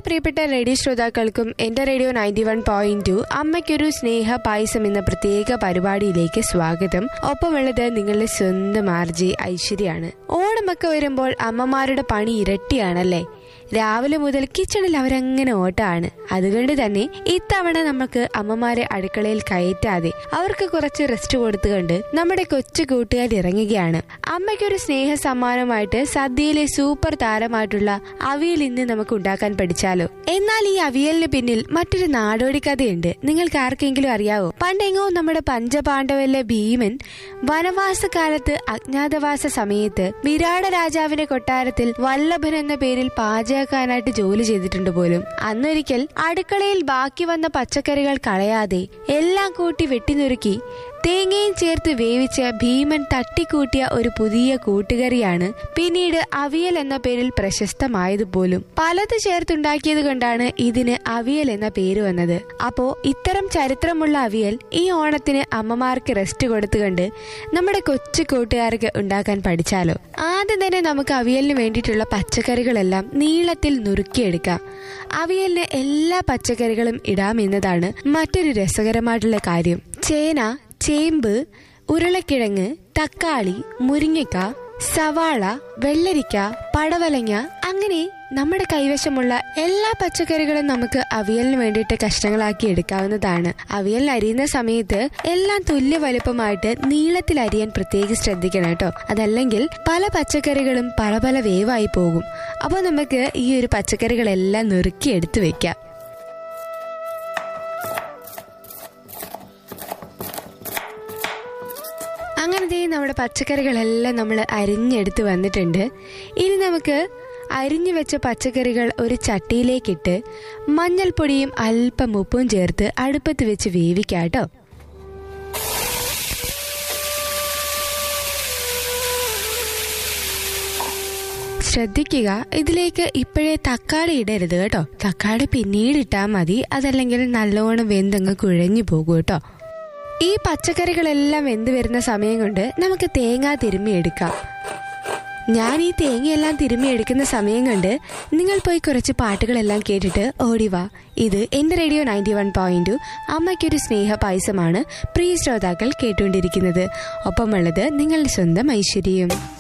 പ്രിയപ്പെട്ട റേഡിയോ ശ്രോതാക്കൾക്കും എന്റെ radio ninety one point two അമ്മയ്ക്കൊരു സ്നേഹ പായസം എന്ന പ്രത്യേക പരിപാടിയിലേക്ക് സ്വാഗതം ഒപ്പമുള്ളത് നിങ്ങളുടെ സ്വന്തം ആർജി ഐശ്വര്യാണ് ഓണമൊക്കെ വരുമ്പോൾ അമ്മമാരുടെ പണി ഇരട്ടിയാണല്ലേ രാവിലെ മുതൽ കിച്ചണിൽ അവരങ്ങനെ ഓട്ടാണ് അതുകൊണ്ട് തന്നെ ഇത്തവണ നമുക്ക് അമ്മമാരെ അടുക്കളയിൽ കയറ്റാതെ അവർക്ക് കുറച്ച് റെസ്റ്റ് കൊടുത്തുകൊണ്ട് നമ്മുടെ കൊച്ചു കൂട്ടുകാർ ഇറങ്ങുകയാണ് അമ്മയ്ക്കൊരു സ്നേഹ സമ്മാനമായിട്ട് സദ്യയിലെ സൂപ്പർ താരമായിട്ടുള്ള അവിയൽ ഇന്ന് നമുക്ക് ഉണ്ടാക്കാൻ പഠിച്ചാലോ എന്നാൽ ഈ അവിയലിന് പിന്നിൽ മറ്റൊരു നാടോടി കഥയുണ്ട് നിങ്ങൾക്ക് ആർക്കെങ്കിലും അറിയാവോ പണ്ടെങ്ങോ നമ്മുടെ പഞ്ചപാണ്ഡവരിലെ ഭീമൻ വനവാസ കാലത്ത് അജ്ഞാതവാസ സമയത്ത് വിരാട രാജാവിന്റെ കൊട്ടാരത്തിൽ വല്ലഭൻ എന്ന പേരിൽ പാചകക്കാരനായിട്ട് ജോലി ചെയ്തിട്ടുണ്ട് പോലും അന്നൊരിക്കൽ അടുക്കളയിൽ ബാക്കി വന്ന പച്ചക്കറികൾ കളയാതെ എല്ലാം കൂട്ടി വെട്ടിനുറുക്കി തേങ്ങയും ചേർത്ത് വേവിച്ച ഭീമൻ തട്ടിക്കൂട്ടിയ ഒരു പുതിയ കൂട്ടുകറിയാണ് പിന്നീട് അവിയൽ എന്ന പേരിൽ പ്രശസ്തമായത് പോലും പലത് ചേർത്തുണ്ടാക്കിയത് കൊണ്ടാണ് ഇതിന് അവിയൽ എന്ന പേര് വന്നത് അപ്പോ ഇത്തരം ചരിത്രമുള്ള അവിയൽ ഈ ഓണത്തിന് അമ്മമാർക്ക് റെസ്റ്റ് കൊടുത്തുകൊണ്ട് നമ്മുടെ കൊച്ചു കൂട്ടുകാർക്ക് ഉണ്ടാക്കാൻ പഠിച്ചാലോ ആദ്യം തന്നെ നമുക്ക് അവിയലിന് വേണ്ടിയിട്ടുള്ള പച്ചക്കറികളെല്ലാം നീളത്തിൽ നുറുക്കിയെടുക്കാം അവിയലിന് എല്ലാ പച്ചക്കറികളും ഇടാമെന്നതാണ് മറ്റൊരു രസകരമായിട്ടുള്ള കാര്യം ചേന ചേമ്പ് ഉരുളക്കിഴങ്ങ് തക്കാളി മുരിങ്ങക്ക സവാള വെള്ളരിക്ക പടവലങ്ങ അങ്ങനെ നമ്മുടെ കൈവശമുള്ള എല്ലാ പച്ചക്കറികളും നമുക്ക് അവിയലിന് വേണ്ടിയിട്ട് കഷ്ണങ്ങളാക്കി എടുക്കാവുന്നതാണ് അവിയലിന് അരിയുന്ന സമയത്ത് എല്ലാം തുല്യ വലുപ്പമായിട്ട് നീളത്തിൽ അരിയാൻ പ്രത്യേകം ശ്രദ്ധിക്കണം കേട്ടോ അതല്ലെങ്കിൽ പല പച്ചക്കറികളും പല പല വേവായി പോകും അപ്പോൾ നമുക്ക് ഈ ഒരു പച്ചക്കറികളെല്ലാം നുറുക്കി എടുത്തു വെക്കാം അങ്ങനത്തെ നമ്മുടെ പച്ചക്കറികളെല്ലാം നമ്മൾ അരിഞ്ഞെടുത്ത് വന്നിട്ടുണ്ട് ഇനി നമുക്ക് അരിഞ്ഞു വെച്ച പച്ചക്കറികൾ ഒരു ചട്ടിയിലേക്കിട്ട് മഞ്ഞൾപ്പൊടിയും അല്പം ഉപ്പും ചേർത്ത് അടുപ്പത്ത് വെച്ച് വേവിക്കാം കേട്ടോ ശ്രദ്ധിക്കുക ഇതിലേക്ക് ഇപ്പോഴേ തക്കാളി ഇടരുത് കേട്ടോ തക്കാളി പിന്നീട് ഇട്ടാൽ മതി അതല്ലെങ്കിൽ നല്ലോണം വെന്തങ്ങ് കുഴഞ്ഞു പോകും കേട്ടോ ഈ പച്ചക്കറികളെല്ലാം വെന്ത് വരുന്ന സമയം കൊണ്ട് നമുക്ക് തേങ്ങ തിരുമ്മിയെടുക്കാം ഞാൻ ഈ തേങ്ങയെല്ലാം തിരുമ്മിയെടുക്കുന്ന സമയം കൊണ്ട് നിങ്ങൾ പോയി കുറച്ച് പാട്ടുകളെല്ലാം കേട്ടിട്ട് ഓടിവാ ഇത് എന്റെ റേഡിയോ നയൻറ്റി വൺ പോയിന്റ് അമ്മയ്ക്കൊരു സ്നേഹ പായസമാണ് പ്രിയ ശ്രോതാക്കൾ കേട്ടുകൊണ്ടിരിക്കുന്നത് ഒപ്പമുള്ളത് നിങ്ങളുടെ സ്വന്തം ഐശ്വര്യം